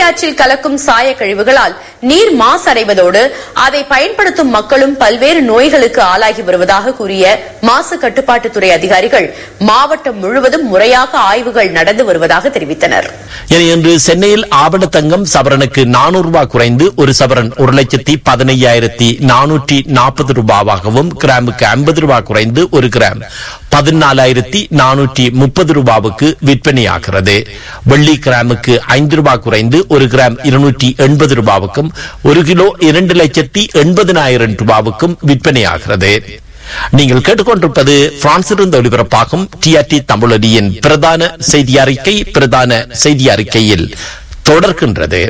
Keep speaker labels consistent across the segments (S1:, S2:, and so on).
S1: ஆற்றில் கலக்கும் சாய கழிவுகளால் நீர் மாசடைவதோடு அதை பயன்படுத்தும் மக்களும் பல்வேறு நோய்களுக்கு ஆளாகி வருவதாக கூறிய மாசு கட்டுப்பாட்டுத்துறை அதிகாரிகள் மாவட்டம் முழுவதும் முறையாக ஆய்வுகள் நடந்து வருவதாக தெரிவித்தனர்
S2: இனி இன்று சென்னையில் ஆபண தங்கம் சவரனுக்கு நானூறு ரூபாய் குறைந்து ஒரு சவரன் ஒரு லட்சத்தி பதினையாயிரத்தி நானூற்றி நாற்பது ரூபாவாகவும் கிராமுக்கு ஐம்பது ரூபாய் குறைந்து ஒரு கிராம் பதினாலாயிரத்தி நானூற்றி முப்பது ரூபாவுக்கு விற்பனையாகிறது வெள்ளி கிராமுக்கு ஐந்து ரூபாய் குறைந்து ஒரு கிராம் இருநூற்றி எண்பது ரூபாவுக்கும் ஒரு கிலோ இரண்டு லட்சத்தி எண்பதினாயிரம் ரூபாவுக்கும் விற்பனையாகிறது நீங்கள் கேட்டுக்கொண்டிருப்பது பிரான்சிலிருந்து ஒளிபரப்பாகும் டிஆர்டி தமிழொலியின் பிரதான செய்தி அறிக்கை பிரதான செய்தி அறிக்கையில் தொடர்கின்றது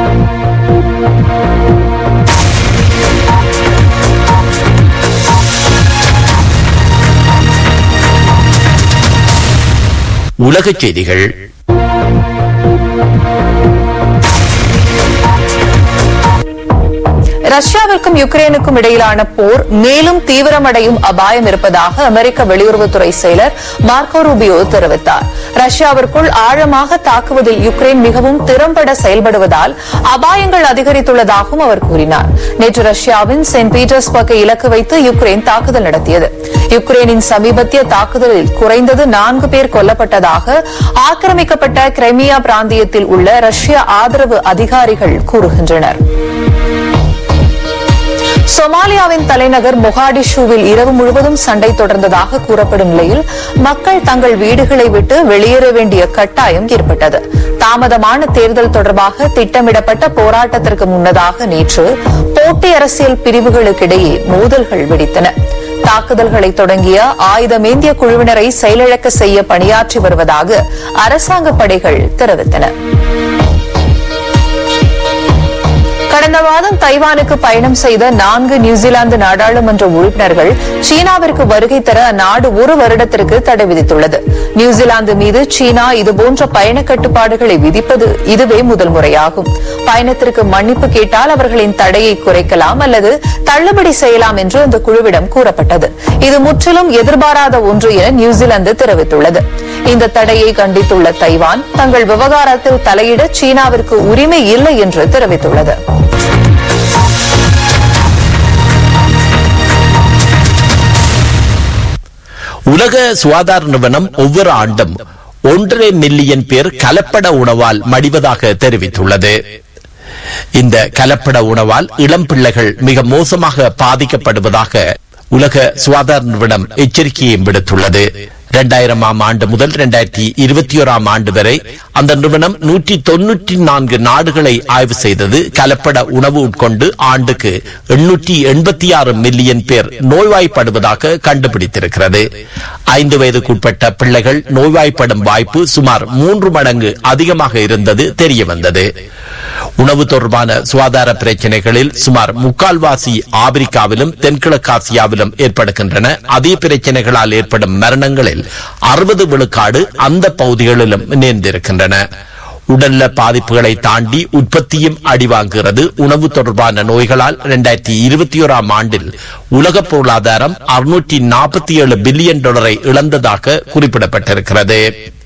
S2: உலகச் செய்திகள்
S3: ரஷ்யாவிற்கும் யுக்ரைனுக்கும் இடையிலான போர் மேலும் தீவிரமடையும் அபாயம் இருப்பதாக அமெரிக்க வெளியுறவுத்துறை செயலர் மார்க்கோ ரூபியோ தெரிவித்தார் ரஷ்யாவிற்குள் ஆழமாக தாக்குவதில் யுக்ரைன் மிகவும் திறம்பட செயல்படுவதால் அபாயங்கள் அதிகரித்துள்ளதாகவும் அவர் கூறினார் நேற்று ரஷ்யாவின் செயின்ட் பீட்டர்ஸ்பர்க்கை இலக்கு வைத்து யுக்ரைன் தாக்குதல் நடத்தியது யுக்ரைனின் சமீபத்திய தாக்குதலில் குறைந்தது நான்கு பேர் கொல்லப்பட்டதாக ஆக்கிரமிக்கப்பட்ட கிரைமியா பிராந்தியத்தில் உள்ள ரஷ்ய ஆதரவு அதிகாரிகள் கூறுகின்றனர் சொமாலியாவின் தலைநகர் மொகாடிஷுவில் இரவு முழுவதும் சண்டை தொடர்ந்ததாக கூறப்படும் நிலையில் மக்கள் தங்கள் வீடுகளை விட்டு வெளியேற வேண்டிய கட்டாயம் ஏற்பட்டது தாமதமான தேர்தல் தொடர்பாக திட்டமிடப்பட்ட போராட்டத்திற்கு முன்னதாக நேற்று போட்டி அரசியல் பிரிவுகளுக்கிடையே மோதல்கள் வெடித்தன தாக்குதல்களை தொடங்கிய ஆயுதமேந்திய குழுவினரை செயலிழக்க செய்ய பணியாற்றி வருவதாக அரசாங்க படைகள் தெரிவித்தன கடந்த மாதம் தைவானுக்கு பயணம் செய்த நான்கு நியூசிலாந்து நாடாளுமன்ற உறுப்பினர்கள் சீனாவிற்கு வருகை தர அந்நாடு ஒரு வருடத்திற்கு தடை விதித்துள்ளது நியூசிலாந்து மீது சீனா இதுபோன்ற பயண கட்டுப்பாடுகளை விதிப்பது இதுவே முதல் முறையாகும் பயணத்திற்கு மன்னிப்பு கேட்டால் அவர்களின் தடையை குறைக்கலாம் அல்லது தள்ளுபடி செய்யலாம் என்று அந்த குழுவிடம் கூறப்பட்டது இது முற்றிலும் எதிர்பாராத ஒன்று என நியூசிலாந்து தெரிவித்துள்ளது இந்த தடையை கண்டித்துள்ள தைவான் தங்கள் விவகாரத்தில் தலையிட சீனாவிற்கு உரிமை இல்லை என்று தெரிவித்துள்ளது
S2: உலக சுகாதார நிறுவனம் ஒவ்வொரு ஆண்டும் ஒன்றரை மில்லியன் பேர் கலப்பட உணவால் மடிவதாக தெரிவித்துள்ளது இந்த கலப்பட உணவால் இளம் பிள்ளைகள் மிக மோசமாக பாதிக்கப்படுவதாக உலக சுகாதார நிறுவனம் எச்சரிக்கையும் விடுத்துள்ளது இரண்டாயிரமாம் ஆண்டு முதல் இரண்டாயிரத்தி இருபத்தி ஓராம் ஆண்டு வரை அந்த நிறுவனம் நூற்றி தொன்னூற்றி நான்கு நாடுகளை ஆய்வு செய்தது கலப்பட உணவு உட்கொண்டு ஆண்டுக்கு எண்ணூற்றி எண்பத்தி ஆறு மில்லியன் பேர் நோய்வாய்ப்படுவதாக கண்டுபிடித்திருக்கிறது ஐந்து வயதுக்குட்பட்ட பிள்ளைகள் நோய்வாய்ப்படும் வாய்ப்பு சுமார் மூன்று மடங்கு அதிகமாக இருந்தது தெரிய வந்தது உணவு தொடர்பான சுகாதார பிரச்சனைகளில் சுமார் முக்கால்வாசி ஆப்பிரிக்காவிலும் தென்கிழக்காசியாவிலும் ஏற்படுகின்றன அதே பிரச்சனைகளால் ஏற்படும் மரணங்களில் அறுபது விழுக்காடு அந்த பகுதிகளிலும் நேர்ந்திருக்கின்றன உடல்ல பாதிப்புகளை தாண்டி உற்பத்தியும் அடிவாங்குகிறது உணவு தொடர்பான நோய்களால் இரண்டாயிரத்தி இருபத்தி ஓராம் ஆண்டில் உலக பொருளாதாரம் அறுநூற்றி நாற்பத்தி ஏழு பில்லியன் டாலரை இழந்ததாக குறிப்பிடப்பட்டிருக்கிறது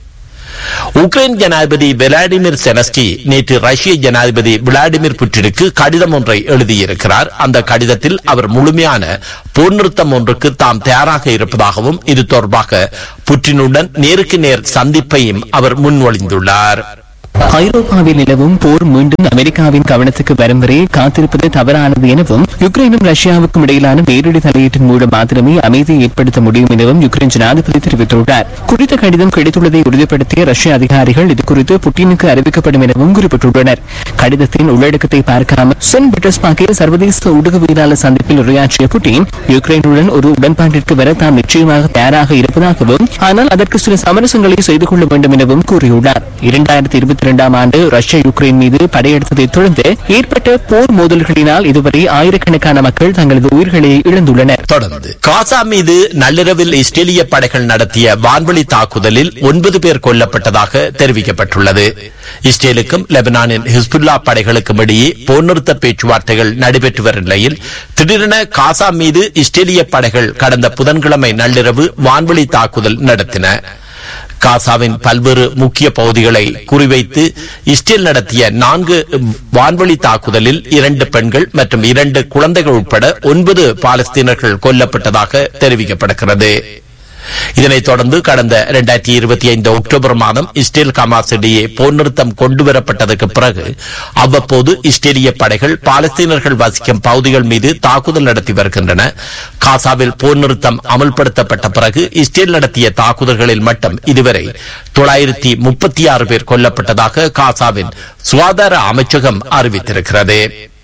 S2: உக்ரைன் ஜனாதிபதி விளாடிமிர் செனஸ்கி நேற்று ரஷ்ய ஜனாதிபதி விளாடிமிர் புட்டினுக்கு கடிதம் ஒன்றை எழுதியிருக்கிறார் அந்த கடிதத்தில் அவர் முழுமையான போர் நிறுத்தம் ஒன்றுக்கு தாம் தயாராக இருப்பதாகவும் இது தொடர்பாக புட்டினுடன் நேருக்கு நேர் சந்திப்பையும் அவர் முன்மொழிந்துள்ளார்
S4: ஐரோப்பாவில் நிலவும் போர் மீண்டும் அமெரிக்காவின் கவனத்துக்கு வரும் வரை காத்திருப்பது தவறானது எனவும் யுக்ரைனும் ரஷ்யாவுக்கும் இடையிலான நேரடி தலையீட்டின் மூலம் மாத்திரமே அமைதியை ஏற்படுத்த முடியும் எனவும் யுக்ரைன் ஜனாதிபதி தெரிவித்துள்ளார் குறித்த கடிதம் கிடைத்துள்ளதை உறுதிப்படுத்திய ரஷ்ய அதிகாரிகள் இது குறித்து புட்டினுக்கு அறிவிக்கப்படும் எனவும் குறிப்பிட்டுள்ளனர் கடிதத்தின் உள்ளடக்கத்தை பார்க்காமல் சென்ட் பீட்டர்ஸ்பர்க்கில் சர்வதேச ஊடகவியலாளர் சந்திப்பில் உரையாற்றிய புட்டின் யுக்ரைனுடன் ஒரு உடன்பாட்டிற்கு வர தாம் நிச்சயமாக தயாராக இருப்பதாகவும் ஆனால் அதற்கு சில சமரசங்களை செய்து கொள்ள வேண்டும் எனவும் கூறியுள்ளார் இரண்டாயிரத்தி இருபத்தி இரண்டாம் ஆண்டு ரஷ்யா யுக்ரைன் மீது படையெடுத்ததைத் தொடர்ந்து ஏற்பட்ட போர் மோதல்களினால் இதுவரை ஆயிரக்கணக்கான மக்கள் தங்களது உயிர்களை இழந்துள்ளனர்
S2: தொடர்ந்து காசா மீது நள்ளிரவில் இஸ்ரேலிய படைகள் நடத்திய வான்வழி தாக்குதலில் ஒன்பது பேர் கொல்லப்பட்டதாக தெரிவிக்கப்பட்டுள்ளது இஸ்ரேலுக்கும் லெபனானின் ஹிஸ்புல்லா படைகளுக்கும் இடையே போர் நிறுத்த பேச்சுவார்த்தைகள் நடைபெற்று வரும் நிலையில் திடீரென காசா மீது இஸ்ரேலிய படைகள் கடந்த புதன்கிழமை நள்ளிரவு வான்வழி தாக்குதல் நடத்தின காசாவின் பல்வேறு முக்கிய பகுதிகளை குறிவைத்து இஸ்ரேல் நடத்திய நான்கு வான்வழி தாக்குதலில் இரண்டு பெண்கள் மற்றும் இரண்டு குழந்தைகள் உட்பட ஒன்பது பாலஸ்தீனர்கள் கொல்லப்பட்டதாக தெரிவிக்கப்படுகிறது இதனைத் தொடர்ந்து கடந்த இரண்டாயிரத்தி இருபத்தி ஐந்து அக்டோபர் மாதம் இஸ்ரேல் கமாஸ் இடையே போர் நிறுத்தம் கொண்டுவரப்பட்டதற்கு பிறகு அவ்வப்போது இஸ்ரேலிய படைகள் பாலஸ்தீனர்கள் வசிக்கும் பகுதிகள் மீது தாக்குதல் நடத்தி வருகின்றன காசாவில் போர் நிறுத்தம் அமல்படுத்தப்பட்ட பிறகு இஸ்ரேல் நடத்திய தாக்குதல்களில் மட்டும் இதுவரை தொள்ளாயிரத்தி முப்பத்தி ஆறு பேர் கொல்லப்பட்டதாக காசாவின் சுகாதார அமைச்சகம் அறிவித்திருக்கிறது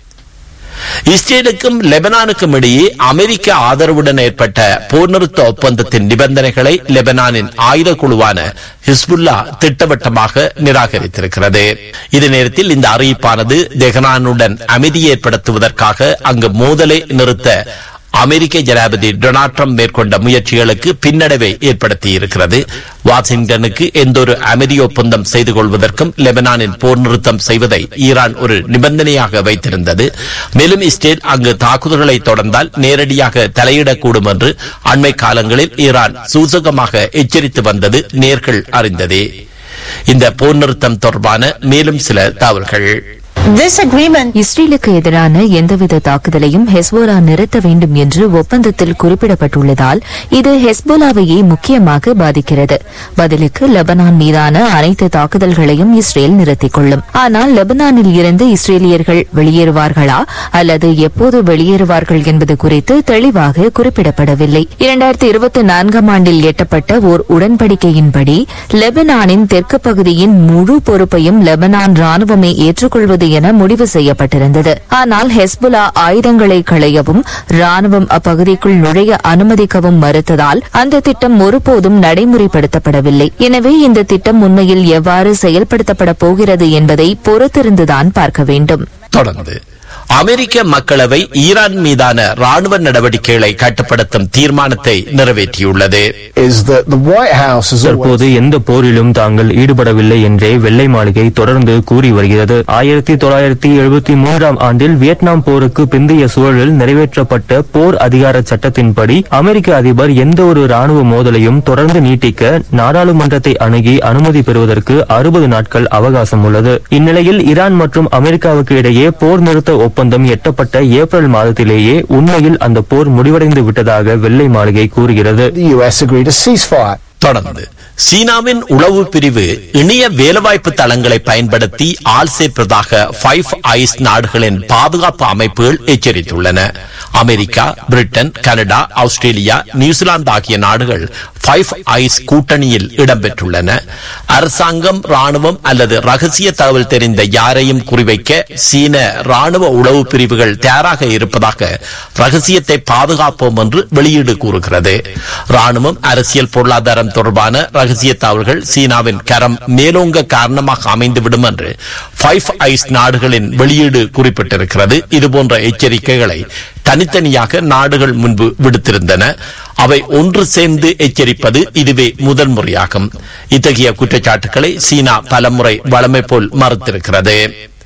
S2: இஸ்ரேலுக்கும் லெபனானுக்கும் இடையே அமெரிக்க ஆதரவுடன் ஏற்பட்ட போர் நிறுத்த ஒப்பந்தத்தின் நிபந்தனைகளை லெபனானின் ஆயுத குழுவான ஹிஸ்புல்லா திட்டவட்டமாக நிராகரித்திருக்கிறது இதே நேரத்தில் இந்த அறிவிப்பானது தெஹ்ரானுடன் அமைதி ஏற்படுத்துவதற்காக அங்கு மோதலை நிறுத்த அமெரிக்க ஜனாதிபதி டொனால்ட் ட்ரம்ப் மேற்கொண்ட முயற்சிகளுக்கு பின்னடைவை ஏற்படுத்தி இருக்கிறது வாஷிங்டனுக்கு எந்தொரு அமைதி ஒப்பந்தம் செய்து கொள்வதற்கும் லெபனானின் போர் நிறுத்தம் செய்வதை ஈரான் ஒரு நிபந்தனையாக வைத்திருந்தது மேலும் இஸ்ரேல் அங்கு தாக்குதல்களை தொடர்ந்தால் நேரடியாக தலையிடக்கூடும் என்று அண்மை காலங்களில் ஈரான் சூசகமாக எச்சரித்து வந்தது நேர்கள் அறிந்ததே இந்த போர் நிறுத்தம் தொடர்பான மேலும் சில தகவல்கள்
S5: This agreement
S6: இஸ்ரேலுக்கு எதிரான எந்தவித தாக்குதலையும் ஹெஸ்போலா நிறுத்த வேண்டும் என்று ஒப்பந்தத்தில் குறிப்பிடப்பட்டுள்ளதால் இது ஹெஸ்போலாவையே முக்கியமாக பாதிக்கிறது பதிலுக்கு லெபனான் மீதான அனைத்து தாக்குதல்களையும் இஸ்ரேல் நிறுத்திக் கொள்ளும் ஆனால் லெபனானில் இருந்து இஸ்ரேலியர்கள் வெளியேறுவார்களா அல்லது எப்போது வெளியேறுவார்கள் என்பது குறித்து தெளிவாக குறிப்பிடப்படவில்லை இரண்டாயிரத்தி இருபத்தி நான்காம் ஆண்டில் எட்டப்பட்ட ஓர் உடன்படிக்கையின்படி லெபனானின் தெற்கு பகுதியின் முழு பொறுப்பையும் லெபனான் ராணுவமே ஏற்றுக்கொள்வது என முடிவு செய்யப்பட்டிருந்தது ஆனால் ஹெஸ்புலா ஆயுதங்களை களையவும் ராணுவம் அப்பகுதிக்குள் நுழைய அனுமதிக்கவும் மறுத்ததால் அந்த திட்டம் ஒருபோதும் நடைமுறைப்படுத்தப்படவில்லை எனவே இந்த திட்டம் உண்மையில் எவ்வாறு செயல்படுத்தப்பட போகிறது என்பதை பொறுத்திருந்துதான் பார்க்க வேண்டும்
S2: தொடர்ந்து அமெரிக்க மக்களவை ஈரான் மீதான ராணுவ நடவடிக்கைகளை கட்டுப்படுத்தும் தீர்மானத்தை நிறைவேற்றியுள்ளது
S7: is that the White House has always
S8: தற்போது எந்த போரிலும் தாங்கள் ஈடுபடவில்லை என்றே வெள்ளை மாளிகை தொடர்ந்து கூறி வருகிறது ஆயிரத்தி தொள்ளாயிரத்தி எழுபத்தி மூன்றாம் ஆண்டில் வியட்நாம் போருக்கு பிந்தைய சூழலில் நிறைவேற்றப்பட்ட போர் அதிகார சட்டத்தின்படி அமெரிக்க அதிபர் எந்த ஒரு ராணுவ மோதலையும் தொடர்ந்து நீட்டிக்க நாடாளுமன்றத்தை அணுகி அனுமதி பெறுவதற்கு அறுபது நாட்கள் அவகாசம் உள்ளது இந்நிலையில் ஈரான் மற்றும் அமெரிக்காவுக்கு இடையே போர் நிறுத்த ஒப்பந்தம் எட்டப்பட்ட ஏப்ரல் மாதத்திலேயே உண்மையில் அந்த போர் முடிவடைந்து விட்டதாக வெள்ளை மாளிகை கூறுகிறது
S7: the US agreed a ceasefire.
S2: தொடர்ந்து சீனாவின் உளவு பிரிவு இணைய வேலைவாய்ப்பு தளங்களை பயன்படுத்தி ஆள் சேர்ப்பதாக ஃபைவ் ஐஸ் நாடுகளின் பாதுகாப்பு அமைப்புகள் எச்சரித்துள்ளன America Britain Canada Australia New Zealand ஆகிய நாடுகள் ஃபைவ் ஐஸ் கூட்டணியில் இடம்பெற்றுள்ளன அரசாங்கம் ராணுவம் அல்லது ரகசிய தகவல் தெரிந்த யாரையும் குறிவைக்க சீன ராணுவ உளவு பிரிவுகள் தயாராக இருப்பதாக ரகசியத்தை பாதுகாப்போம் என்று வெளியீடு கூறுகிறது ராணுவம் அரசியல் பொருளாதாரம் தொடர்பான ரகசிய தகவல்கள் சீனாவின் கரம் மேலோங்க காரணமாக அமைந்துவிடும் என்று ஃபைவ் ஐஸ் நாடுகளின் வெளியீடு குறிப்பிட்டிருக்கிறது இதுபோன்ற எச்சரிக்கைகளை தனித்தனியாக நாடுகள் முன்பு விடுத்திருந்தன அவை ஒன்று சேர்ந்து எச்சரிப்பது இதுவே முதல் முறையாகும் இத்தகைய குற்றச்சாட்டுகளை சீனா பலமுறை வளமை போல் மறுத்திருக்கிறது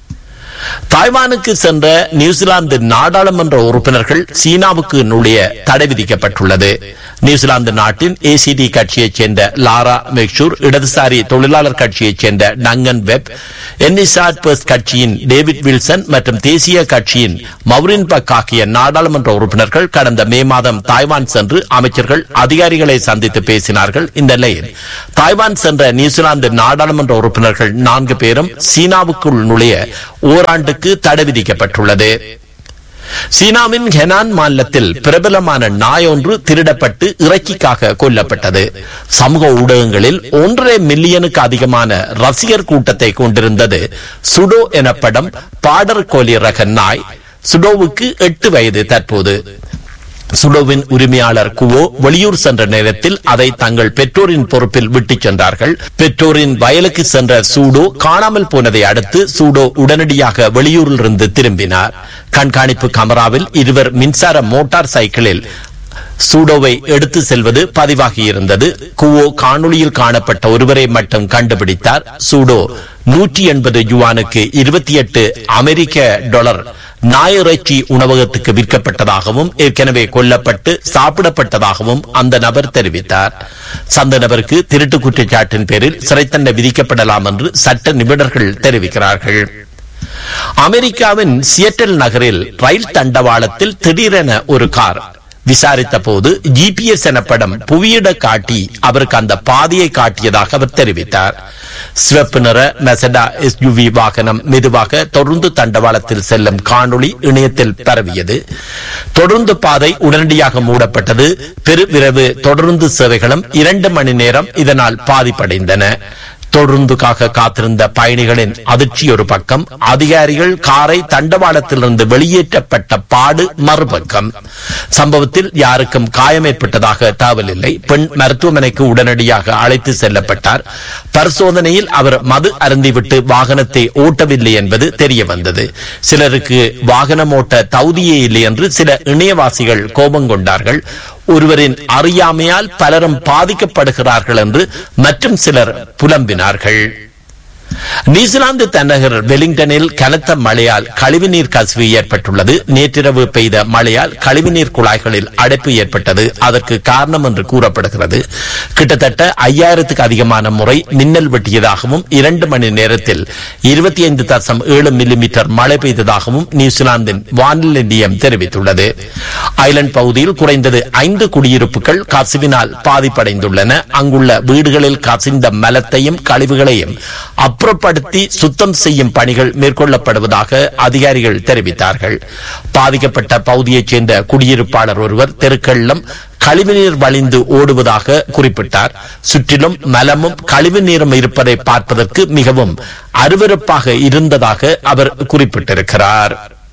S2: தாய்வானுக்கு சென்ற நியூசிலாந்து நாடாளுமன்ற உறுப்பினர்கள் சீனாவுக்கு நுழைய தடை விதிக்கப்பட்டுள்ளது நியூசிலாந்து நாட்டின் ஏசிடி கட்சியைச் சேர்ந்த லாரா மெக்ஷூர் இடதுசாரி தொழிலாளர் கட்சியைச் சேர்ந்த டங்கன் வெப் என்னிசாட் பர்ஸ் கட்சியின் டேவிட் வில்சன் மற்றும் தேசிய கட்சியின் மௌரின் பக் ஆகிய நாடாளுமன்ற உறுப்பினர்கள் கடந்த மே மாதம் தாய்வான் சென்று அமைச்சர்கள் அதிகாரிகளை சந்தித்து பேசினார்கள் இந்த நிலையில் தாய்வான் சென்ற நியூசிலாந்து நாடாளுமன்ற உறுப்பினர்கள் நான்கு பேரும் சீனாவுக்குள் நுழைய ஓராண்டுக்கு தடை விதிக்கப்பட்டுள்ளது சீனாவின் ஹெனான் மாநிலத்தில் பிரபலமான நாய் ஒன்று திருடப்பட்டு இறைச்சிக்காக கொல்லப்பட்டது சமூக ஊடகங்களில் ஒன்றரை மில்லியனுக்கு அதிகமான ரசிகர் கூட்டத்தை கொண்டிருந்தது சுடோ எனப்படும் பாடர் கோலி ரக நாய் சுடோவுக்கு எட்டு வயது தற்போது சுடோவின் உரிமையாளர் குவோ வெளியூர் சென்ற நேரத்தில் அதை தங்கள் பெற்றோரின் பொறுப்பில் விட்டுச் சென்றார்கள் பெற்றோரின் வயலுக்கு சென்ற சூடோ காணாமல் போனதை அடுத்து சூடோ உடனடியாக வெளியூரில் இருந்து திரும்பினார் கண்காணிப்பு கமராவில் இருவர் மின்சார மோட்டார் சைக்கிளில் சூடோவை எடுத்து செல்வது பதிவாகியிருந்தது குவோ காணொளியில் காணப்பட்ட ஒருவரை மட்டும் கண்டுபிடித்தார் சூடோ நூற்றி எண்பது யுவானுக்கு இருபத்தி எட்டு அமெரிக்க டாலர் நாயிறைச்சி உணவகத்துக்கு விற்கப்பட்டதாகவும் ஏற்கனவே கொல்லப்பட்டு சாப்பிடப்பட்டதாகவும் அந்த நபர் தெரிவித்தார் சந்த நபருக்கு திருட்டு குற்றச்சாட்டின் பேரில் சிறை தண்டனை விதிக்கப்படலாம் என்று சட்ட நிபுணர்கள் தெரிவிக்கிறார்கள் அமெரிக்காவின் சியட்டல் நகரில் ரயில் தண்டவாளத்தில் திடீரென ஒரு கார் விசாரித்த போது ஜிபிஎஸ் எனப்படும் புவியிட காட்டி அவருக்கு அந்த பாதையை காட்டியதாக அவர் தெரிவித்தார் சிவப்பு நிற மெசடா எஸ்யூவி வாகனம் மெதுவாக தொடர்ந்து தண்டவாளத்தில் செல்லும் காணொளி இணையத்தில் பரவியது தொடர்ந்து பாதை உடனடியாக மூடப்பட்டது பெருவிரைவு தொடர்ந்து சேவைகளும் இரண்டு மணி நேரம் இதனால் பாதிப்படைந்தன தொடர்ந்துக்காக காத்திருந்த பயணிகளின் அதிர்ச்சி ஒரு பக்கம் அதிகாரிகள் காரை தண்டவாளத்திலிருந்து வெளியேற்றப்பட்ட பாடு மறுபக்கம் சம்பவத்தில் யாருக்கும் காயம் ஏற்பட்டதாக தகவல் இல்லை பெண் மருத்துவமனைக்கு உடனடியாக அழைத்து செல்லப்பட்டார் பரிசோதனையில் அவர் மது அருந்திவிட்டு வாகனத்தை ஓட்டவில்லை என்பது தெரிய வந்தது சிலருக்கு வாகனம் ஓட்ட தகுதியே இல்லை என்று சில இணையவாசிகள் கோபம் கொண்டார்கள் ஒருவரின் அறியாமையால் பலரும் பாதிக்கப்படுகிறார்கள் என்று மற்றும் சிலர் புலம்பினார்கள் நியூசிலாந்து தலைநகர் வெலிங்டனில் கனத்த மழையால் கழிவுநீர் கசிவு ஏற்பட்டுள்ளது நேற்றிரவு பெய்த மழையால் கழிவுநீர் குழாய்களில் அடைப்பு ஏற்பட்டது அதற்கு காரணம் என்று கூறப்படுகிறது கிட்டத்தட்ட ஐயாயிரத்துக்கு அதிகமான முறை மின்னல் வெட்டியதாகவும் இரண்டு மணி நேரத்தில் இருபத்தி ஐந்து தசம் ஏழு மில்லிமீட்டர் மழை பெய்ததாகவும் நியூசிலாந்தின் வானிலை நிலையம் தெரிவித்துள்ளது ஐலண்ட் பகுதியில் குறைந்தது ஐந்து குடியிருப்புகள் கசிவினால் பாதிப்படைந்துள்ளன அங்குள்ள வீடுகளில் கசிந்த மலத்தையும் கழிவுகளையும் அப்புறப்படுத்தி சுத்தம் செய்யும் பணிகள் மேற்கொள்ளப்படுவதாக அதிகாரிகள் தெரிவித்தார்கள் பாதிக்கப்பட்ட பகுதியைச் சேர்ந்த குடியிருப்பாளர் ஒருவர் தெருக்களிலும் கழிவுநீர் வழிந்து ஓடுவதாக குறிப்பிட்டார் சுற்றிலும் மலமும் கழிவு நீரும் இருப்பதை பார்ப்பதற்கு மிகவும் அருவருப்பாக இருந்ததாக அவர் குறிப்பிட்டிருக்கிறார்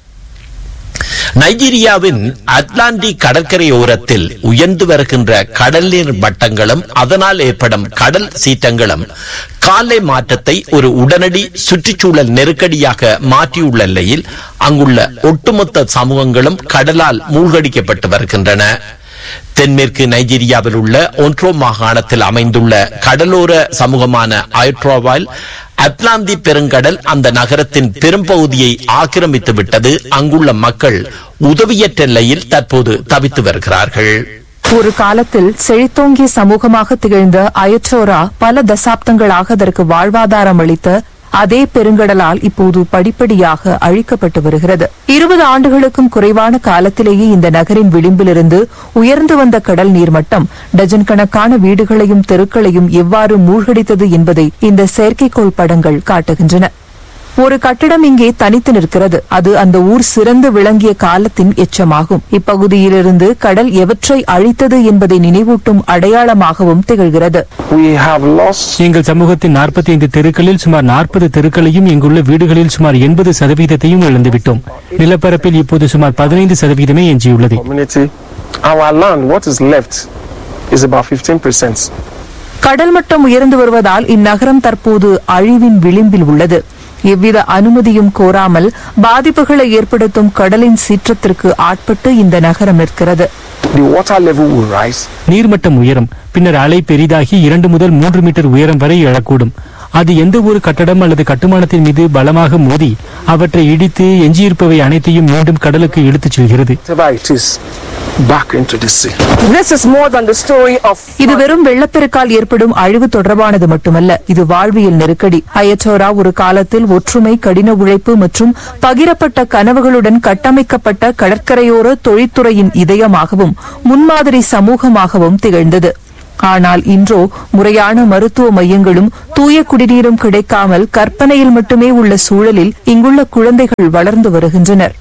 S2: நைஜீரியாவின் அட்லாண்டிக் கடற்கரை ஓரத்தில் உயர்ந்து வருகின்ற கடல் நீர் மட்டங்களும் அதனால் ஏற்படும் கடல் சீற்றங்களும் காலை மாற்றத்தை ஒரு உடனடி சுற்றுச்சூழல் நெருக்கடியாக மாற்றியுள்ள நிலையில் அங்குள்ள ஒட்டுமொத்த சமூகங்களும் கடலால் மூழ்கடிக்கப்பட்டு வருகின்றன தென்மேற்கு நைஜீரியாவில் உள்ள ஒன்ட்ரோ மாகாணத்தில் அமைந்துள்ள கடலோர சமூகமான ஐட்ரோவால் அட்லாந்தி பெருங்கடல் அந்த நகரத்தின் பெரும்பகுதியை ஆக்கிரமித்து விட்டது அங்குள்ள மக்கள் உதவியற்ற நிலையில் தற்போது தவித்து வருகிறார்கள்
S3: ஒரு காலத்தில் செழித்தோங்கிய சமூகமாக திகழ்ந்த அயற்றோரா பல தசாப்தங்களாக அதற்கு வாழ்வாதாரம் அளித்த அதே பெருங்கடலால் இப்போது படிப்படியாக அழிக்கப்பட்டு வருகிறது இருபது ஆண்டுகளுக்கும் குறைவான காலத்திலேயே இந்த நகரின் விளிம்பிலிருந்து உயர்ந்து வந்த கடல் நீர்மட்டம் டஜன் கணக்கான வீடுகளையும் தெருக்களையும் எவ்வாறு மூழ்கடித்தது என்பதை இந்த செயற்கைக்கோள் படங்கள் காட்டுகின்றன ஒரு கட்டிடம் இங்கே தனித்து நிற்கிறது அது அந்த ஊர் சிறந்து விளங்கிய காலத்தின் எச்சமாகும் இப்பகுதியிலிருந்து கடல் எவற்றை அழித்தது என்பதை நினைவூட்டும் அடையாளமாகவும் திகழ்கிறது
S5: We have lost
S8: எங்கள் சமூகத்தின் 45 தெருக்களில் சுமார் 40 தெருக்களையும் இங்குள்ள வீடுகளில் சுமார் எண்பது சதவீதத்தையும் இழந்துவிட்டோம் நிலப்பரப்பில் இப்போது சுமார் பதினைந்து சதவீதமே எஞ்சியுள்ளது
S5: community. Our land, what is left, is about 15%.
S3: கடல் மட்டம் உயர்ந்து வருவதால் இந்நகரம் தற்போது அழிவின் விளிம்பில் உள்ளது எவ்வித அனுமதியும் கோராமல் பாதிப்புகளை ஏற்படுத்தும் கடலின் சீற்றத்திற்கு ஆட்பட்டு இந்த நகரம் நிற்கிறது
S5: The water level will rise.
S8: நீர்மட்டம் உயரும் பின்னர் அலை பெரிதாகி இரண்டு முதல் மூன்று மீட்டர் உயரம் வரை எழக்கூடும் அது எந்த ஒரு கட்டடம் அல்லது கட்டுமானத்தின் மீது பலமாக மோதி அவற்றை இடித்து எஞ்சியிருப்பவை அனைத்தையும் மீண்டும் கடலுக்கு இழுத்துச் செல்கிறது
S5: Whatever it is, back into the sea.
S9: This is more than the story of
S3: இது வெறும் வெள்ளப்பெருக்கால் ஏற்படும் அழிவு தொடர்பானது மட்டுமல்ல இது வாழ்வியல் நெருக்கடி அயச்சோரா ஒரு காலத்தில் ஒற்றுமை கடின உழைப்பு மற்றும் பகிரப்பட்ட கனவுகளுடன் கட்டமைக்கப்பட்ட கடற்கரையோர தொழில்துறையின் இதயமாகவும் முன்மாதிரி சமூகமாகவும் திகழ்ந்தது ஆனால் இன்றோ முறையான மருத்துவ மையங்களும் தூய குடிநீரும் கிடைக்காமல் கற்பனையில் மட்டுமே உள்ள சூழலில் இங்குள்ள குழந்தைகள் வளர்ந்து வருகின்றனர்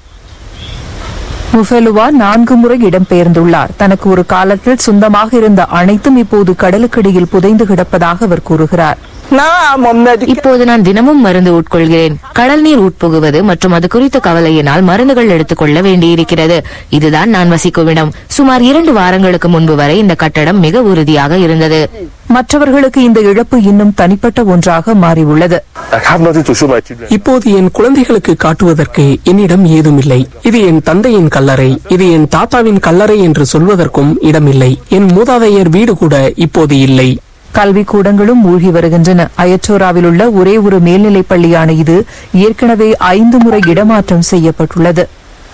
S3: முஃபெலுவா நான்கு முறை இடம்பெயர்ந்துள்ளார் தனக்கு ஒரு காலத்தில் சொந்தமாக இருந்த அனைத்தும் இப்போது கடலுக்கடியில் புதைந்து கிடப்பதாக அவர் கூறுகிறார்
S9: now I'm on medication.
S6: இப்போது நான் தினமும் மருந்து உட்கொள்கிறேன் கடல் நீர் உட்புகுவது மற்றும் அது குறித்த கவலையினால் மருந்துகள் எடுத்துக்கொள்ள வேண்டியிருக்கிறது இதுதான் நான் வசிக்கும் இடம் சுமார் இரண்டு வாரங்களுக்கு முன்பு வரை இந்த கட்டடம் மிக உறுதியாக இருந்தது
S3: மற்றவர்களுக்கு இந்த இழப்பு இன்னும் தனிப்பட்ட ஒன்றாக மாறியுள்ளது
S5: I have nothing to show my children.
S10: இப்போது என் குழந்தைகளுக்கு காட்டுவதற்கு என்னிடம் ஏதும் இல்லை இது என் தந்தையின் கல்லறை இது என் தாத்தாவின் கல்லறை என்று சொல்வதற்கும் இடமில்லை என் மூதாதையர் வீடு கூட இப்போது இல்லை
S3: கல்விக்கூடங்களும் மூழ்கி வருகின்றன அயச்சோராவில் உள்ள ஒரே ஒரு மேல்நிலைப் பள்ளியான இது ஏற்கனவே ஐந்து முறை இடமாற்றம் செய்யப்பட்டுள்ளது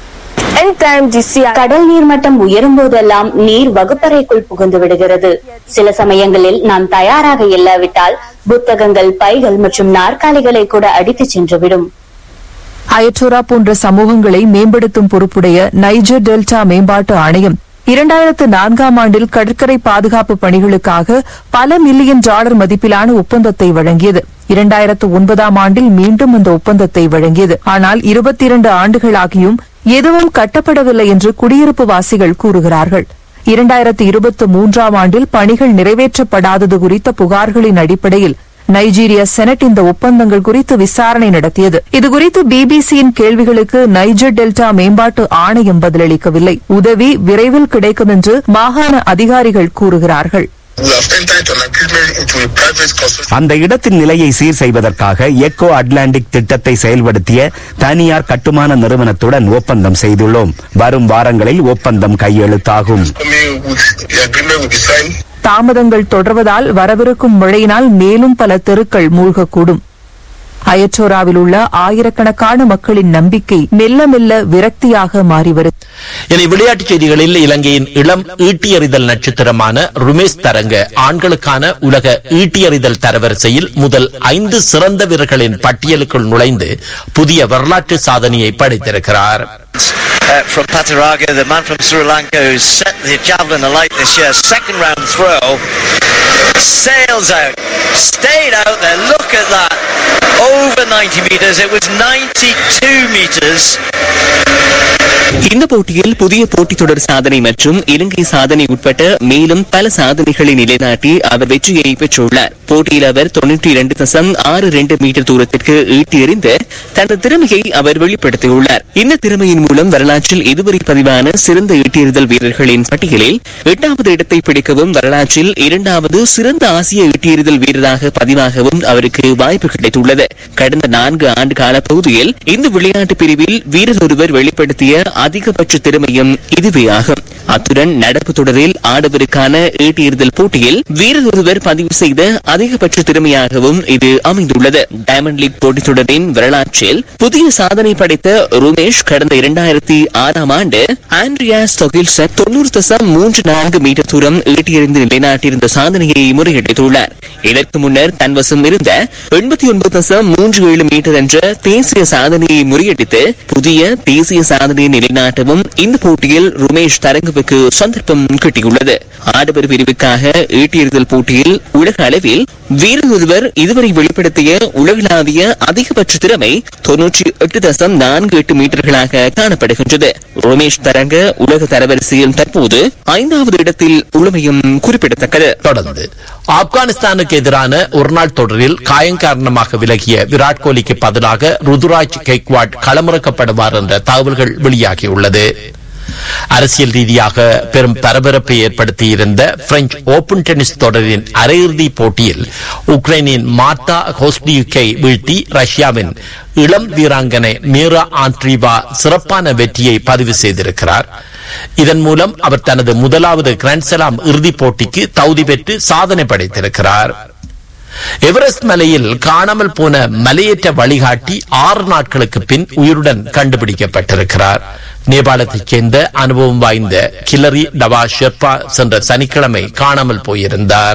S11: கடல் நீர்மட்டம் உயரும் போதெல்லாம் நீர் வகுப்பறைக்குள் புகுந்து விடுகிறது சில சமயங்களில் நாம் தயாராக இல்லாவிட்டால் புத்தகங்கள் பைகள் மற்றும் நாற்காலிகளை கூட அடித்துச் சென்றுவிடும்
S3: அயச்சோரா போன்ற சமூகங்களை மேம்படுத்தும் பொறுப்புடைய நைஜர் டெல்டா மேம்பாட்டு ஆணையம் இரண்டாயிரத்து நான்காம் ஆண்டில் கடற்கரை பாதுகாப்பு பணிகளுக்காக பல மில்லியன் டாலர் மதிப்பிலான ஒப்பந்தத்தை வழங்கியது இரண்டாயிரத்து ஒன்பதாம் ஆண்டில் மீண்டும் அந்த ஒப்பந்தத்தை வழங்கியது ஆனால் இருபத்தி இரண்டு ஆண்டுகளாகியும் எதுவும் கட்டப்படவில்லை என்று குடியிருப்பு வாசிகள் கூறுகிறார்கள் இரண்டாயிரத்து இருபத்தி மூன்றாம் ஆண்டில் பணிகள் நிறைவேற்றப்படாதது குறித்த புகார்களின் அடிப்படையில் நைஜீரிய செனட் இந்த ஒப்பந்தங்கள் குறித்து விசாரணை நடத்தியது இதுகுறித்து பிபிசியின் கேள்விகளுக்கு நைஜர் டெல்டா மேம்பாட்டு ஆணையம் பதிலளிக்கவில்லை உதவி விரைவில் கிடைக்கும் என்று மாகாண அதிகாரிகள் கூறுகிறார்கள்
S12: அந்த இடத்தின் நிலையை சீர் செய்வதற்காக எக்கோ அட்லாண்டிக் திட்டத்தை செயல்படுத்திய தனியார் கட்டுமான நிறுவனத்துடன் ஒப்பந்தம் செய்துள்ளோம் வரும் வாரங்களில் ஒப்பந்தம் கையெழுத்தாகும்
S3: தாமதங்கள் தொடர்வதால் வரவிருக்கும் மழையினால் மேலும் பல தெருக்கள் மூழ்கக்கூடும் அயச்சோராவில் உள்ள ஆயிரக்கணக்கான மக்களின் நம்பிக்கை மெல்ல மெல்ல விரக்தியாக மாறி வருகிறது
S2: இனி விளையாட்டுச் செய்திகளில் இலங்கையின் இளம் ஈட்டியறிதல் நட்சத்திரமான ருமேஷ் தரங்க ஆண்களுக்கான உலக ஈட்டியறிதல் தரவரிசையில் முதல் ஐந்து சிறந்த வீரர்களின் பட்டியலுக்குள் நுழைந்து புதிய வரலாற்று சாதனையை படைத்திருக்கிறார்
S13: Uh, from Pataraga, the man from Sri Lanka who's set the javelin alight this year. Second round throw. Sails out. Stayed out there. Look at that. Over 90 metres. It was 92 metres.
S4: இந்த போட்டியில் புதிய போட்டித் தொடர் சாதனை மற்றும் இலங்கை சாதனை உட்பட்ட மேலும் பல சாதனைகளை நிலைநாட்டி அவர் வெற்றியை பெற்றுள்ளார் போட்டியில் அவர் தொன்னூற்றி இரண்டு தசம் ஆறு இரண்டு மீட்டர் தூரத்திற்கு ஈட்டி எறிந்து தனது திறமையை அவர் வெளிப்படுத்தியுள்ளார் இந்த திறமையின் மூலம் வரலாற்றில் இதுவரை பதிவான சிறந்த ஈட்டியெறிதல் வீரர்களின் பட்டியலில் எட்டாவது இடத்தை பிடிக்கவும் வரலாற்றில் இரண்டாவது சிறந்த ஆசிய ஈட்டியெறிதல் வீரராக பதிவாகவும் அவருக்கு வாய்ப்பு கிடைத்துள்ளது கடந்த நான்கு ஆண்டு கால பகுதியில் இந்த விளையாட்டு பிரிவில் வீரர் ஒருவர் வெளிப்படுத்திய அதிகபட்ச திறமையும் இதுவே ஆகும் அத்துடன் நடப்பு தொடரில் ஆடவருக்கான ஈட்டியெறிதல் போட்டியில் வீரர் ஒருவர் பதிவு செய்த அதிகபட்ச திறமையாகவும் இது அமைந்துள்ளது டைமண்ட் லீக் போட்டித் தொடரின் வரலாற்றில் புதிய சாதனை படைத்த ருமேஷ் கடந்த இரண்டாயிரத்தி ஆறாம் ஆண்டு ஆண்ட்ரியாஸ் தொகில்சன் தொன்னூறு தசம் மூன்று நான்கு மீட்டர் தூரம் ஈட்டியெறிந்து நிலைநாட்டியிருந்த சாதனையை முறையடித்துள்ளார் இதற்கு முன்னர் தன்வசம் இருந்த எண்பத்தி ஒன்பது தசம் மூன்று ஏழு மீட்டர் என்ற தேசிய சாதனையை முறியடித்து புதிய தேசிய சாதனையை நிலைநாட்டவும் இந்த போட்டியில் ருமேஷ் தரங்குவுக்கு சந்தர்ப்பம் கிட்டியுள்ளது ஆடவர் பிரிவுக்காக ஈட்டியெறிதல் போட்டியில் உலக அளவில் வீரர் ஒருவர் இதுவரை வெளிப்படுத்திய உலகளாவிய அதிகபட்ச திறமை தொன்னூற்றி எட்டு தசம் நான்கு எட்டு மீட்டர்களாக காணப்படுகின்றது ரோமேஷ் தரங்க உலக தரவரிசையில் தற்போது ஐந்தாவது இடத்தில் உள்ளமையும் குறிப்பிடத்தக்கது
S2: தொடர்ந்து ஆப்கானிஸ்தானுக்கு எதிரான ஒருநாள் தொடரில் காயம் காரணமாக விலகிய விராட் கோலிக்கு பதிலாக ருதுராஜ் கெக்வாட் களமிறக்கப்படுவார் என்ற தகவல்கள் வெளியாகியுள்ளது அரசியல் ரீதியாக பெரும் பரபரப்பை ஏற்படுத்தியிருந்த பிரெஞ்சு ஓபன் டென்னிஸ் தொடரின் அரையிறுதி போட்டியில் உக்ரைனின் மார்டா ஹோஸ்டியுக்கை வீழ்த்தி ரஷ்யாவின் இளம் வீராங்கனை மீரா ஆண்ட்ரீவா சிறப்பான வெற்றியை பதிவு செய்திருக்கிறார் இதன் மூலம் அவர் தனது முதலாவது கிராண்ட்ஸ்லாம் இறுதிப் போட்டிக்கு தகுதி பெற்று சாதனை படைத்திருக்கிறார் எவரெஸ்ட் மலையில் காணாமல் போன மலையேற்ற வழிகாட்டி ஆறு நாட்களுக்கு பின் உயிருடன் கண்டுபிடிக்கப்பட்டிருக்கிறார் நேபாளத்தைச் சேர்ந்த அனுபவம் வாய்ந்த கிலரி டவா ஷெர்பா சென்ற சனிக்கிழமை காணாமல் போயிருந்தார்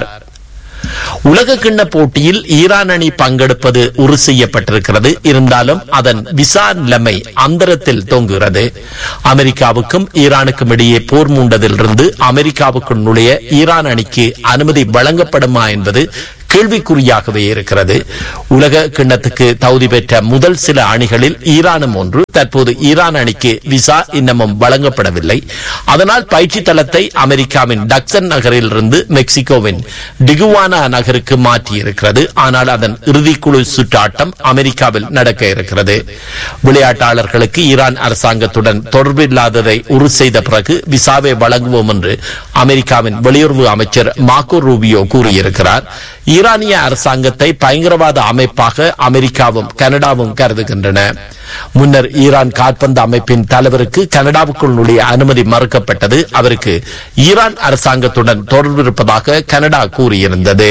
S2: உலக கிண்ண போட்டியில் ஈரான் அணி பங்கெடுப்பது உறுதி செய்யப்பட்டிருக்கிறது இருந்தாலும் அதன் விசா நிலைமை அந்தரத்தில் தொங்குகிறது அமெரிக்காவுக்கும் ஈரானுக்கும் இடையே போர் மூண்டதிலிருந்து அமெரிக்காவுக்குள் நுழைய ஈரான் அணிக்கு அனுமதி வழங்கப்படுமா என்பது கேள்விக்குறியாகவே இருக்கிறது உலக கிண்ணத்துக்கு தகுதி பெற்ற முதல் சில அணிகளில் ஈரானும் ஒன்று தற்போது ஈரான் அணிக்கு விசா இன்னமும் வழங்கப்படவில்லை அதனால் பயிற்சி தளத்தை அமெரிக்காவின் டக்சன் நகரில் இருந்து மெக்சிகோவின் டிகுவானா நகருக்கு மாற்றியிருக்கிறது ஆனால் அதன் இறுதிக்குழு சுற்றாட்டம் அமெரிக்காவில் நடக்க இருக்கிறது விளையாட்டாளர்களுக்கு ஈரான் அரசாங்கத்துடன் தொடர்பில்லாததை உறுதி செய்த பிறகு விசாவை வழங்குவோம் என்று அமெரிக்காவின் வெளியுறவு அமைச்சர் மாக்கோ ரூபியோ கூறியிருக்கிறார் ஈரானிய அரசாங்கத்தை பயங்கரவாத அமைப்பாக அமெரிக்காவும் கனடாவும் கருதுகின்றன முன்னர் ஈரான் கால்பந்து அமைப்பின் தலைவருக்கு கனடாவுக்குள் நுழைய அனுமதி மறுக்கப்பட்டது அவருக்கு ஈரான் அரசாங்கத்துடன் தொடர்பு இருப்பதாக கனடா கூறியிருந்தது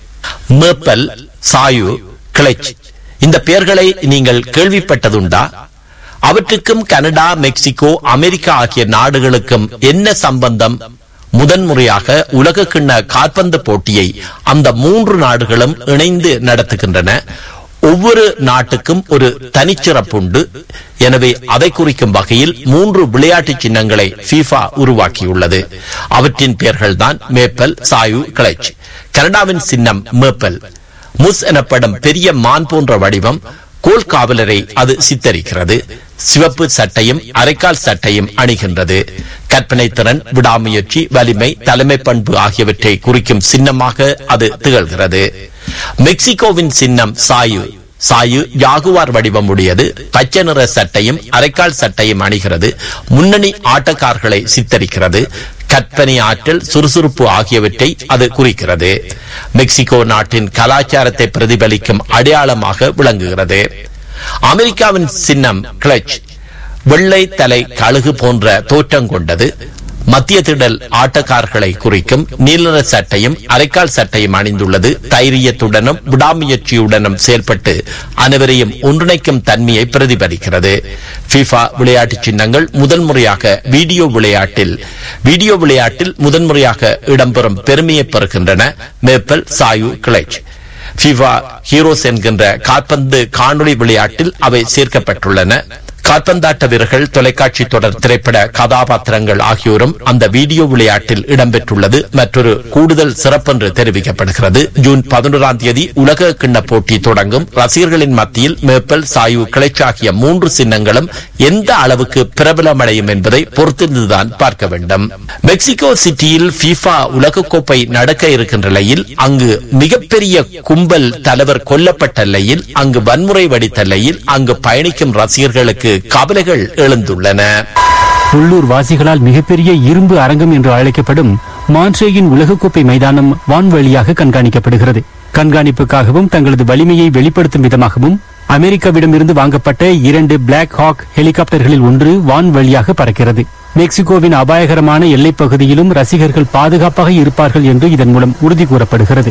S2: மேப்பல் சாயு கிளச் இந்த பெயர்களை நீங்கள் கேள்விப்பட்டதுண்டா அவற்றுக்கும் கனடா மெக்சிகோ அமெரிக்கா ஆகிய நாடுகளுக்கும் என்ன சம்பந்தம் முதன்முறையாக உலக கிண்ண கால்பந்து போட்டியை அந்த மூன்று நாடுகளும் இணைந்து நடத்துகின்றன ஒவ்வொரு நாட்டுக்கும் ஒரு தனிச்சிறப்புண்டு எனவே அதை குறிக்கும் வகையில் மூன்று விளையாட்டு சின்னங்களை FIFA உருவாக்கியுள்ளது அவற்றின் பெயர்கள் தான் மேப்பல் சாயு கிளச் கனடாவின் சின்னம் மேப்பல் முஸ் எனப்படும் பெரிய மான் போன்ற வடிவம் கோல் காவலரை அது சித்தரிக்கிறது சிவப்பு சட்டையும் அரைக்கால் சட்டையும் அணிகின்றது கற்பனை திறன் விடாமுயற்சி வலிமை தலைமை பண்பு ஆகியவற்றை குறிக்கும் சின்னமாக அது திகழ்கிறது மெக்சிகோவின் சின்னம் சாயு சாயு ஜாகுவார் வடிவம் உடையது பச்சை நிற சட்டையும் அரைக்கால் சட்டையும் அணிகிறது முன்னணி ஆட்டக்காரர்களை சித்தரிக்கிறது கற்பனை ஆற்றல் சுறுசுறுப்பு ஆகியவற்றை அது குறிக்கிறது மெக்சிகோ நாட்டின் கலாச்சாரத்தை பிரதிபலிக்கும் அடையாளமாக விளங்குகிறது அமெரிக்காவின் சின்னம் கிளச் வெள்ளை தலை கழுகு போன்ற தோற்றம் கொண்டது மத்திய திடல் ஆட்டக்காரர்களை குறிக்கும் நீலர சட்டையும் அரைக்கால் சட்டையும் அணிந்துள்ளது தைரியத்துடனும் விடாமுயற்சியுடனும் செயல்பட்டு அனைவரையும் ஒன்றிணைக்கும் தன்மையை பிரதிபலிக்கிறது FIFA விளையாட்டு சின்னங்கள் முதல் முறையாக வீடியோ விளையாட்டில் வீடியோ விளையாட்டில் முதன்முறையாக இடம்பெறும் பெருமையை பெறுகின்றன Maple Zayu Clutch FIFA heroes என்கின்ற கால்பந்து காணொளி விளையாட்டில் அவை சேர்க்கப்பட்டுள்ளன கால்பந்தாட்ட வீரர்கள் தொலைக்காட்சி தொடர் திரைப்பட கதாபாத்திரங்கள் ஆகியோரும் அந்த வீடியோ விளையாட்டில் இடம்பெற்றுள்ளது மற்றொரு கூடுதல் சிறப்பென்று தெரிவிக்கப்படுகிறது ஜூன் பதினோராம் தேதி உலக கிண்ண போட்டி தொடங்கும் ரசிகர்களின் மத்தியில் மேப்பல் சாயு கிளைச்சாகிய மூன்று சின்னங்களும் எந்த அளவுக்கு பிரபலமடையும் என்பதை பொறுத்திருந்துதான் பார்க்க வேண்டும் மெக்சிகோ சிட்டியில் FIFA உலகக்கோப்பை நடக்க இருக்கின்ற நிலையில் அங்கு மிகப்பெரிய கும்பல் தலைவர் கொல்லப்பட்ட நிலையில் அங்கு வன்முறை வெடித்த நிலையில் அங்கு பயணிக்கும் ரசிகர்களுக்கு கவலைகள் எழுந்துள்ளன
S14: உள்ளூர் வாசிகளால் மிகப்பெரிய இரும்பு அரங்கம் என்று அழைக்கப்படும் மான்ட்ரேயின் உலகக்கோப்பை மைதானம் வான்வழியாக கண்காணிக்கப்படுகிறது கண்காணிப்புக்காகவும் தங்களது வலிமையை வெளிப்படுத்தும் விதமாகவும் அமெரிக்காவிடமிருந்து வாங்கப்பட்ட இரண்டு பிளாக் ஹாக் ஹெலிகாப்டர்களில் ஒன்று வான் வழியாக பறக்கிறது மெக்சிகோவின் அபாயகரமான எல்லைப் பகுதியிலும் ரசிகர்கள் பாதுகாப்பாக இருப்பார்கள் என்று இதன் மூலம் உறுதி கூறப்படுகிறது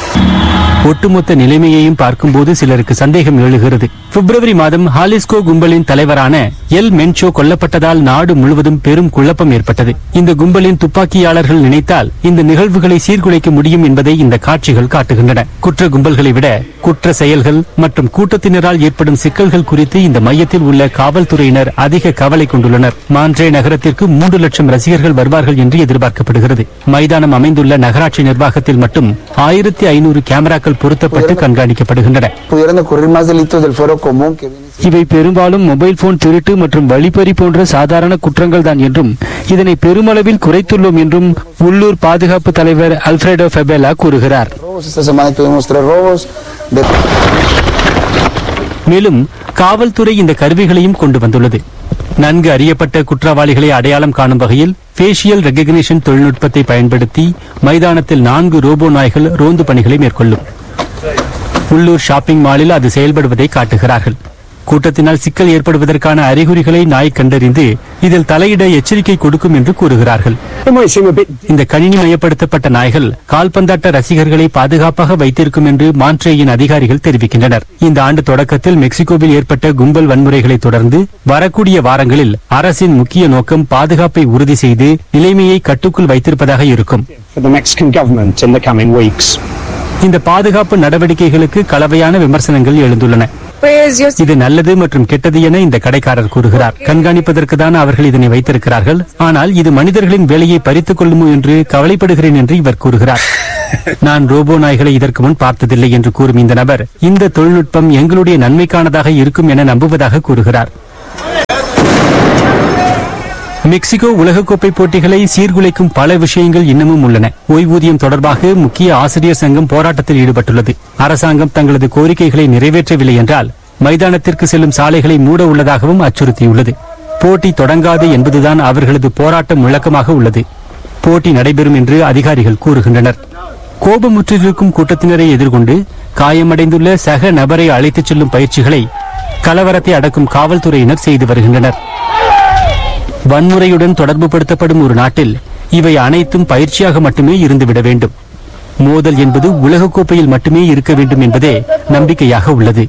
S14: ஒட்டுமொத்த நிலைமையையும் பார்க்கும்போது சிலருக்கு சந்தேகம் எழுகிறது பிப்ரவரி மாதம் ஹாலிஸ்கோ கும்பலின் தலைவரான எல் மென்சோ கொல்லப்பட்டதால் நாடு முழுவதும் பெரும் குழப்பம் ஏற்பட்டது இந்த கும்பலின் துப்பாக்கியாளர்கள் நினைத்தால் இந்த நிகழ்வுகளை சீர்குலைக்க முடியும் என்பதை இந்த காட்சிகள் காட்டுகின்றன குற்ற கும்பல்களை விட குற்ற செயல்கள் மற்றும் கூட்டத்தினரால் ஏற்படும் சிக்கல்கள் குறித்து இந்த மையத்தில் உள்ள காவல்துறையினர் அதிக கவலை கொண்டுள்ளனர் மான்ட்ரே நகரத்திற்கு மூன்று லட்சம் ரசிகர்கள் வருவார்கள் என்று எதிர்பார்க்கப்படுகிறது மைதானம் அமைந்துள்ள நகராட்சி நிர்வாகத்தில் மட்டும் ஆயிரத்தி ஐநூறு கேமராக்கள் பொருத்தப்பட்டு கண்காணிக்கப்படுகின்றன
S15: pudieran ocurrir más delitos del fuero común que viene
S14: இவை பெரும்பாலும் மொபைல் போன் திருட்டு மற்றும் வழிப்பறி போன்ற சாதாரண குற்றங்கள் தான் என்றும் இதனை பெருமளவில் குறைத்துள்ளோம் என்றும் உள்ளூர் பாதுகாப்பு தலைவர் அல்ஃபிரடோ ஃபெபெலா கூறுகிறார்
S15: robos. Esta semana tuvimos tres robos. De...
S14: மேலும் காவல்துறை இந்த கருவிகளையும் கொண்டு வந்துள்ளது நன்கு அறியப்பட்ட குற்றவாளிகளை அடையாளம் காணும் வகையில் ஃபேஷியல் ரெகக்னிஷன் தொழில்நுட்பத்தை பயன்படுத்தி மைதானத்தில் நான்கு ரோபோ நாய்கள் ரோந்து பணிகளை மேற்கொள்ளும் உள்ளூர் ஷாப்பிங் மாலில் அது செயல்படுவதை காட்டுகிறார்கள் கூட்டத்தினால் சிக்கல் ஏற்படுவதற்கான அறிகுறிகளை நாய் கண்டறிந்து இதில் தலையிட எச்சரிக்கை கொடுக்கும் என்று கூறுகிறார்கள் இந்த கணினி மயப்படுத்தப்பட்ட நாய்கள் கால்பந்தாட்ட ரசிகர்களை பாதுகாப்பாக வைத்திருக்கும் என்று மான்ட்ரேயின் அதிகாரிகள் தெரிவிக்கின்றனர் இந்த ஆண்டு தொடக்கத்தில் மெக்சிகோவில் ஏற்பட்ட கும்பல் வன்முறைகளை தொடர்ந்து வரக்கூடிய வாரங்களில் அரசின் முக்கிய நோக்கம் பாதுகாப்பை உறுதி செய்து நிலைமையை கட்டுக்குள் வைத்திருப்பதாக இருக்கும்
S10: for the Mexican government in the coming weeks.
S14: இந்த பாதுகாப்பு நடவடிக்கைகளுக்கு கலவையான விமர்சனங்கள் எழுந்துள்ளன இது நல்லது மற்றும் கெட்டது என இந்த கடைக்காரர் கூறுகிறார் கண்காணிப்பதற்கு தான் அவர்கள் இதனை வைத்திருக்கிறார்கள் ஆனால் இது மனிதர்களின் வேலையை பறித்துக் கொள்ளுமோ என்று கவலைப்படுகிறேன் என்று இவர் கூறுகிறார் நான் ரோபோ நாய்களை இதற்கு முன் பார்த்ததில்லை என்று கூறும் இந்த நபர் இந்த தொழில்நுட்பம் எங்களுடைய நன்மைக்கானதாக இருக்கும் என நம்புவதாக கூறுகிறார் மெக்சிகோ உலகக்கோப்பை போட்டிகளை சீர்குலைக்கும் பல விஷயங்கள் இன்னமும் உள்ளன ஓய்வூதியம் தொடர்பாக முக்கிய ஆசிரியர் சங்கம் போராட்டத்தில் ஈடுபட்டுள்ளது அரசாங்கம் தங்களது கோரிக்கைகளை நிறைவேற்றவில்லை என்றால் மைதானத்திற்கு செல்லும் சாலைகளை மூட உள்ளதாகவும் அச்சுறுத்தியுள்ளது போட்டி தொடங்காது என்பதுதான் அவர்களது போராட்ட முழக்கமாக உள்ளது போட்டி நடைபெறும் என்று அதிகாரிகள் கூறுகின்றனர் கோபமுற்றிருக்கும் கூட்டத்தினரை எதிர்கொண்டு காயமடைந்துள்ள சக நபரை அழைத்துச் செல்லும் பயிற்சிகளை கலவரத்தை அடக்கும் காவல்துறையினர் செய்து வருகின்றனர் வன்முறையுடன் தொடர்புபடுத்தப்படும் ஒரு நாட்டில் இவை அனைத்தும் பயிற்சியாக மட்டுமே இருந்துவிட வேண்டும் மோதல் என்பது உலகக்கோப்பையில் மட்டுமே இருக்க வேண்டும் என்பதே நம்பிக்கையாக உள்ளது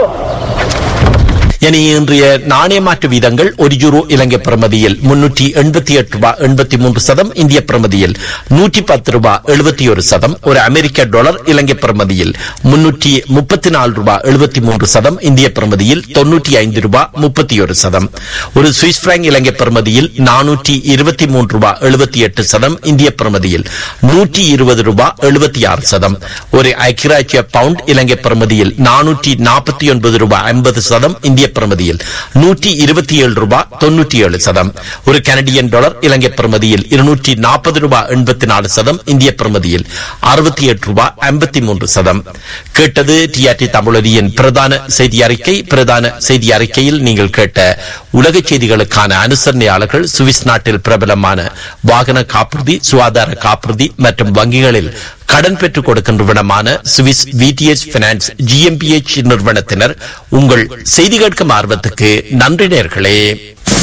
S2: இனி இன்றைய நாணய மாற்று வீதங்கள் ஒரு யூரோ இலங்கை பிரமதியில் முன்னூற்றி எண்பத்தி எட்டு ரூபாய் எண்பத்தி மூன்று சதம் இந்திய பிரமதியில் நூற்றி பத்து ரூபாய் எழுபத்தி ஒரு சதம் ஒரு அமெரிக்க டாலர் இலங்கை பிரமதியில் முன்னூற்றி முப்பத்தி நாலு ரூபாய் எழுபத்தி மூன்று சதம் இந்திய பிரமதியில் தொன்னூற்றி ஐந்து ரூபாய் முப்பத்தி ஒரு சதம் ஒரு சுவிஸ் பிராங்க் இலங்கை பிரமதியில் நானூற்றி இருபத்தி மூன்று ரூபாய் எழுபத்தி எட்டு சதம் இந்திய பிரமதியில் நூற்றி இருபது ரூபாய் எழுபத்தி ஆறு சதம் ஒரு ஐக்கியராட்சிய பவுண்ட் இலங்கை பிரமதியில் நானூற்றி நாற்பத்தி ஒன்பது ரூபாய் ஐம்பது சதம் இந்திய பிரமதியில் நூற்றி இருபத்தி ஏழு ரூபாய் தொன்னூற்றி ஏழு சதம் ஒரு கனடியன் டாலர் இலங்கை பிரமதியில் இருநூற்றி நாற்பது ரூபாய் எண்பத்தி நாலு சதம் இந்திய பிரமதியில் அறுபத்தி எட்டு ரூபாய் ஐம்பத்தி மூன்று சதம் கேட்டது டிஆர்டி தமிழொலியின் பிரதான செய்தி அறிக்கை பிரதான செய்தி அறிக்கையில் நீங்கள் கேட்ட உலக செய்திகளுக்கான அனுசரணையாளர்கள் சுவிஸ் நாட்டில் பிரபலமான வாகன காப்புறுதி சுகாதார காப்புறுதி மற்றும் வங்கிகளில் கடன் பெற்றுக் கொடுக்கின்றவிடமான சுவிஸ் விடிஎஸ் பினான்ஸ் ஜிஎம்பிஎச் நிறுவனத்தினர் உங்கள் செய்தி கேட்கும் ஆர்வத்துக்கு நன்றி நேர்களே